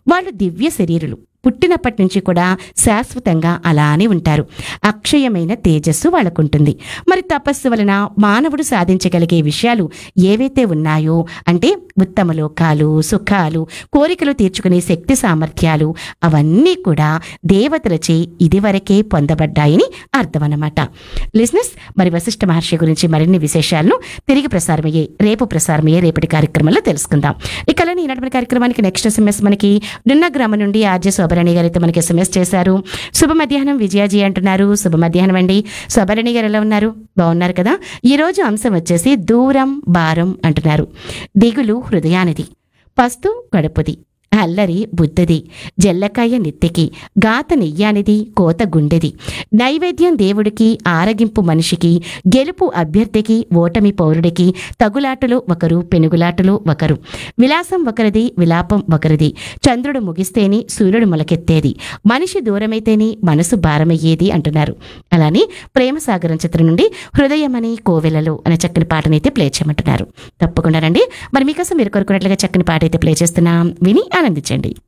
వాళ్ళు దివ్య శరీరులు పుట్టినప్పటి నుంచి కూడా శాశ్వతంగా అలానే ఉంటారు అక్షయమైన తేజస్సు వాళ్ళకుంటుంది మరి తపస్సు వలన మానవుడు సాధించగలిగే విషయాలు ఏవైతే ఉన్నాయో అంటే ఉత్తమ లోకాలు సుఖాలు కోరికలు తీర్చుకునే శక్తి సామర్థ్యాలు అవన్నీ కూడా దేవతలచే ఇదివరకే పొందబడ్డాయని అర్థమన్నమాట లిజినెస్ మరి వశిష్ఠ మహర్షి గురించి మరిన్ని విశేషాలను తిరిగి ప్రసారమయ్యే రేపు ప్రసారమయ్యే రేపటి కార్యక్రమంలో తెలుసుకుందాం ఇక అలానే ఈనాటి కార్యక్రమానికి నెక్స్ట్ ఎస్ఎంఎస్ మనకి నిన్న గ్రామం నుండి ఆర్జే శోభరణి గారు అయితే మనకి ఎస్ఎంఎస్ చేశారు శుభ మధ్యాహ్నం విజయాజీ అంటున్నారు శుభ మధ్యాహ్నం అండి శోభరణి గారు ఎలా ఉన్నారు బాగున్నారు కదా ఈ రోజు అంశం వచ్చేసి దూరం భారం అంటున్నారు దిగులు హృదయానిది పస్తు కడుపుది అల్లరి బుద్ధది జల్లకాయ నెత్తికి గాత నెయ్యానిది కోత గుండెది నైవేద్యం దేవుడికి ఆరగింపు మనిషికి గెలుపు అభ్యర్థికి ఓటమి పౌరుడికి తగులాటలు ఒకరు పెనుగులాటలు ఒకరు విలాసం ఒకరిది విలాపం ఒకరిది చంద్రుడు ముగిస్తేని సూర్యుడు మొలకెత్తేది మనిషి దూరమైతేనే మనసు భారమయ్యేది అంటున్నారు అలానే ప్రేమ సాగరం చిత్రం నుండి హృదయమని కోవెలలో అనే చక్కని పాటనైతే ప్లే చేయమంటున్నారు తప్పకుండా రండి మరి మీకోసం మీరు కోరుకున్నట్లుగా చక్కని పాట అయితే ప్లే చేస్తున్నాం విని ఆనందించండి